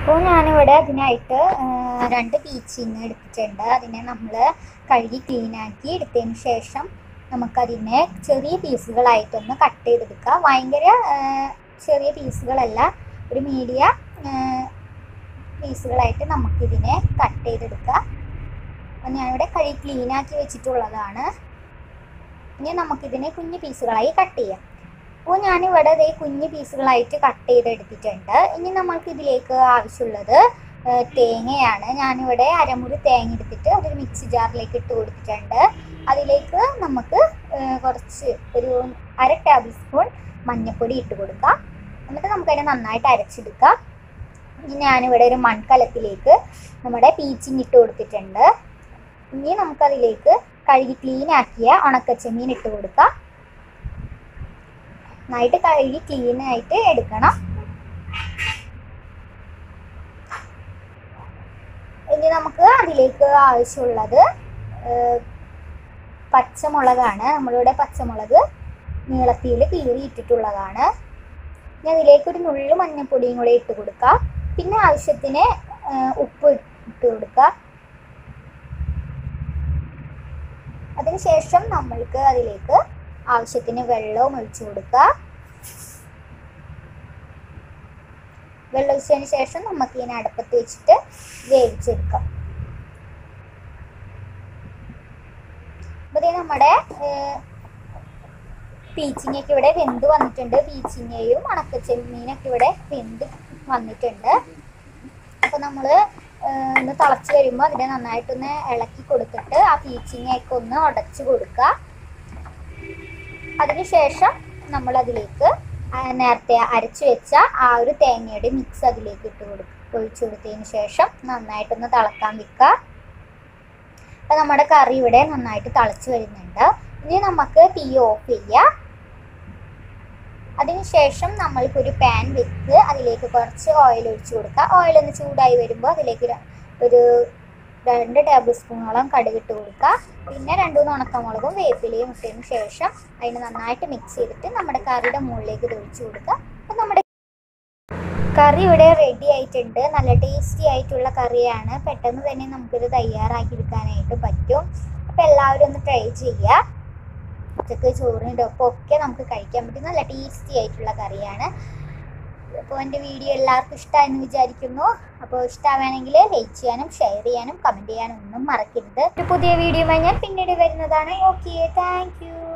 അപ്പോൾ ഞാനിവിടെ അതിനായിട്ട് ആ, രണ്ട് പീച്ചിങ് എടുത്തിട്ടുണ്ട് അതിനെ നമ്മൾ കഴുകി ക്ലീനാക്കി എടുത്തതിന് ശേഷം നമുക്കതിനെ ചെറിയ പീസുകളായിട്ടൊന്ന് കട്ട് ചെയ്തെടുക്കുക ഭയങ്കര ആ, ചെറിയ പീസുകളല്ല ഒരു മീഡിയ പീസുകളായിട്ട് നമുക്കിതിനെ കട്ട് ചെയ്തെടുക്കുക അപ്പം ഞാനിവിടെ കഴുകി ക്ലീനാക്കി വെച്ചിട്ടുള്ളതാണ് ഇനി നമുക്കിതിനെ കുഞ്ഞു പീസുകളായി കട്ട് ചെയ്യാം അപ്പോൾ ഞാനിവിടെ ദേ കുഞ്ഞു പീസുകളായിട്ട് കട്ട് ചെയ്തെടുത്തിട്ടുണ്ട് ഇനി നമ്മൾക്ക് ഇതിലേക്ക് ആവശ്യമുള്ളത് ആ, തേങ്ങയാണ് ഞാനിവിടെ അരമുറി തേങ്ങ എടുത്തിട്ട് അതൊരു മിക്സി ജാറിലേക്ക് ഇട്ട് കൊടുത്തിട്ടുണ്ട് അതിലേക്ക് നമുക്ക് ആ, കുറച്ച് ഒരു അര ടേബിൾ സ്പൂൺ മഞ്ഞൾപ്പൊടി ഇട്ട് കൊടുക്കാം എന്നിട്ട് നമുക്കതിനെ നന്നായിട്ട് അരച്ചെടുക്കാം ഇനി ഞാനിവിടെ ഒരു മൺകലത്തിലേക്ക് നമ്മുടെ പീച്ചിങ് ഇട്ട് കൊടുത്തിട്ടുണ്ട് ഇനി നമുക്കതിലേക്ക് കഴുകി ക്ലീൻ ആക്കിയ ഉണക്കച്ചെമ്മീൻ ഇട്ട് കൊടുക്കാം നന്നായിട്ട് കഴുകി ക്ലീൻ ആയിട്ട് എടുക്കണം ഇനി നമുക്ക് അതിലേക്ക് ആവശ്യമുള്ളത് ഏഹ്, പച്ചമുളകാണ് നമ്മളിവിടെ പച്ചമുളക് നീളത്തിൽ കീറി ഇട്ടിട്ടുള്ളതാണ് ഇനി അതിലേക്ക് ഒരു നുള്ളു മഞ്ഞൾപ്പൊടിയും കൂടെ ഇട്ട് കൊടുക്കുക പിന്നെ ആവശ്യത്തിന് ഏഹ്, ഉപ്പ് ഇട്ട് കൊടുക്കുക അതിനുശേഷം നമ്മൾക്ക് അതിലേക്ക് ആവശ്യത്തിന് വെള്ളവും ഒഴിച്ചു കൊടുക്കുക വെള്ളം ഒഴിച്ചതിന് ശേഷം നമുക്ക് ഇതിനെ അടുപ്പത്ത് വെച്ചിട്ട് വേവിച്ചെടുക്കാം അപ്പോൾ ദേ നമ്മുടെ പീച്ചിങ്ങയൊക്കെ ഇവിടെ വെന്ത് വന്നിട്ടുണ്ട് പീച്ചിങ്ങയും ഉണക്കച്ചെമ്മീനൊക്കെ ഇവിടെ വെന്ത് വന്നിട്ടുണ്ട് അപ്പോൾ നമ്മൾ ഒന്ന് തിളച്ച് വരുമ്പോൾ അതിനെ നന്നായിട്ടൊന്ന് ഇളക്കി കൊടുത്തിട്ട് ആ പീച്ചിങ്ങയൊക്കെ ഒന്ന് ഉടച്ച് കൊടുക്കുക അതിനുശേഷം നമ്മൾ അതിലേക്ക് നേരത്തെ അരച്ചു വെച്ച ആ ഒരു തേങ്ങയുടെ മിക്സ് അതിലേക്ക് ഇട്ട് കൊടുക്കുക ഒഴിച്ചു കൊടുത്തതിന് ശേഷം നന്നായിട്ടൊന്ന് തിളക്കാൻ വെക്കുക അപ്പം നമ്മുടെ കറി ഇവിടെ നന്നായിട്ട് തിളച്ച് വരുന്നുണ്ട് ഇനി നമുക്ക് തീ ഓഫ് ചെയ്യാം അതിനുശേഷം നമ്മൾക്കൊരു പാൻ വെച്ച് അതിലേക്ക് കുറച്ച് ഓയിൽ ഒഴിച്ചു കൊടുക്കുക ഓയിൽ ഒന്ന് ചൂടായി വരുമ്പോൾ അതിലേക്ക് ര- ഒരു രണ്ട് ടേബിൾ സ്പൂണോളം കടുകിട്ട് കൊടുക്കുക പിന്നെ രണ്ട് മൂന്ന് ഉണക്കമുളകും വേപ്പിലയും ഇട്ടതിന് ശേഷം അതിന് നന്നായിട്ട് മിക്സ് ചെയ്തിട്ട് നമ്മുടെ കറിയുടെ മുകളിലേക്ക് ഇത് ഒഴിച്ചു കൊടുക്കുക അപ്പം നമ്മുടെ കറി ഇവിടെ റെഡി ആയിട്ടുണ്ട് നല്ല ടേസ്റ്റി ആയിട്ടുള്ള കറിയാണ് പെട്ടെന്ന് തന്നെ നമുക്കിത് തയ്യാറാക്കി എടുക്കാനായിട്ട് പറ്റും അപ്പം എല്ലാവരും ഒന്ന് ട്രൈ ചെയ്യുക ഉച്ചക്ക് ചോറിൻ്റെ ഒപ്പം ഒക്കെ നമുക്ക് കഴിക്കാൻ പറ്റും നല്ല ടേസ്റ്റി ആയിട്ടുള്ള കറിയാണ് അപ്പോൾ എൻ്റെ വീഡിയോ എല്ലാവർക്കും ഇഷ്ടമായെന്ന് വിചാരിക്കുന്നു അപ്പോൾ ഇഷ്ടമാണെങ്കിൽ ലൈക്ക് ചെയ്യാനും ഷെയർ ചെയ്യാനും കമൻറ്റ് ചെയ്യാനും ഒന്നും മറക്കരുത് ഒരു പുതിയ വീഡിയോയുമായി ഞാൻ പിന്നീട് വരുന്നതാണ് ഓക്കെ താങ്ക് യു